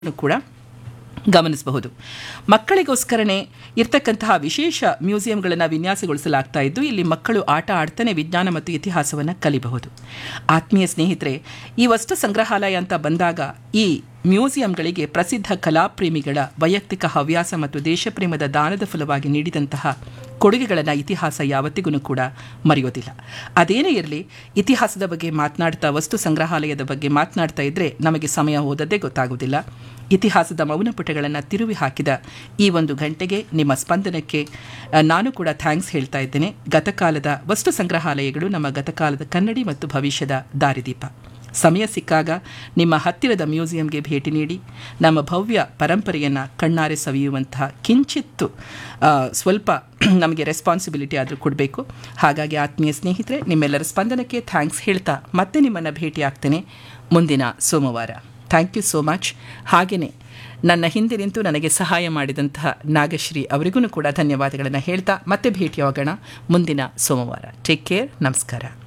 ಕೂಡ ಗಮನಿಸಬಹುದು ಮಕ್ಕಳಿಗೋಸ್ಕರನೇ ಇರ್ತಕ್ಕಂತಹ ವಿಶೇಷ ಮ್ಯೂಸಿಯಂಗಳನ್ನು ವಿನ್ಯಾಸಗೊಳಿಸಲಾಗ್ತಾ ಇದ್ದು ಇಲ್ಲಿ ಮಕ್ಕಳು ಆಟ ಆಡ್ತಾನೆ ವಿಜ್ಞಾನ ಮತ್ತು ಇತಿಹಾಸವನ್ನು ಕಲಿಬಹುದು ಆತ್ಮೀಯ ಸ್ನೇಹಿತರೆ ಈ ವಸ್ತು ಸಂಗ್ರಹಾಲಯ ಅಂತ ಬಂದಾಗ ಈ ಮ್ಯೂಸಿಯಂಗಳಿಗೆ ಪ್ರಸಿದ್ಧ ಕಲಾಪ್ರೇಮಿಗಳ ವೈಯಕ್ತಿಕ ಹವ್ಯಾಸ ಮತ್ತು ದೇಶಪ್ರೇಮದ ದಾನದ ಫಲವಾಗಿ ನೀಡಿದಂತಹ ಕೊಡುಗೆಗಳನ್ನು ಇತಿಹಾಸ ಯಾವತ್ತಿಗೂ ಕೂಡ ಮರೆಯೋದಿಲ್ಲ ಅದೇನೇ ಇರಲಿ ಇತಿಹಾಸದ ಬಗ್ಗೆ ಮಾತನಾಡ್ತಾ ವಸ್ತು ಸಂಗ್ರಹಾಲಯದ ಬಗ್ಗೆ ಮಾತನಾಡ್ತಾ ಇದ್ದರೆ ನಮಗೆ ಸಮಯ ಹೋದದ್ದೇ ಗೊತ್ತಾಗುವುದಿಲ್ಲ ಇತಿಹಾಸದ ಮೌನ ಪುಟಗಳನ್ನು ತಿರುವಿ ಹಾಕಿದ ಈ ಒಂದು ಗಂಟೆಗೆ ನಿಮ್ಮ ಸ್ಪಂದನಕ್ಕೆ ಆ, ನಾನು ಕೂಡ ಥ್ಯಾಂಕ್ಸ್ ಹೇಳ್ತಾ ಇದ್ದೇನೆ ಗತಕಾಲದ ವಸ್ತು ಸಂಗ್ರಹಾಲಯಗಳು ನಮ್ಮ ಗತಕಾಲದ ಕನ್ನಡಿ ಮತ್ತು ಭವಿಷ್ಯದ ದಾರಿದೀಪ ಸಮಯ ಸಿಕ್ಕಾಗ ನಿಮ್ಮ ಹತ್ತಿರದ ಮ್ಯೂಸಿಯಂಗೆ ಭೇಟಿ ನೀಡಿ ನಮ್ಮ ಭವ್ಯ ಪರಂಪರೆಯನ್ನು ಕಣ್ಣಾರೆ ಸವಿಯುವಂತಹ ಕಿಂಚಿತ್ತು ಆ, ಸ್ವಲ್ಪ ನಮಗೆ ರೆಸ್ಪಾನ್ಸಿಬಿಲಿಟಿ ಆದರೂ ಕೊಡಬೇಕು ಹಾಗಾಗಿ ಆತ್ಮೀಯ ಸ್ನೇಹಿತರೆ ನಿಮ್ಮೆಲ್ಲರ ಸ್ಪಂದನಕ್ಕೆ ಥ್ಯಾಂಕ್ಸ್ ಹೇಳ್ತಾ ಮತ್ತೆ ನಿಮ್ಮನ್ನು ಭೇಟಿ ಆಗ್ತೇನೆ ಮುಂದಿನ ಸೋಮವಾರ ಥ್ಯಾಂಕ್ ಯು ಸೋ ಮಚ್ ಹಾಗೆಯೇ ನನ್ನ ಹಿಂದೆ ನಿಂತು ನನಗೆ ಸಹಾಯ ಮಾಡಿದಂತಹ ನಾಗಶ್ರೀ ಅವರಿಗೂ ಕೂಡ ಧನ್ಯವಾದಗಳನ್ನು ಹೇಳ್ತಾ ಮತ್ತೆ ಭೇಟಿಯಾಗೋಣ ಮುಂದಿನ ಸೋಮವಾರ ಟೇಕ್ ಕೇರ್ ನಮಸ್ಕಾರ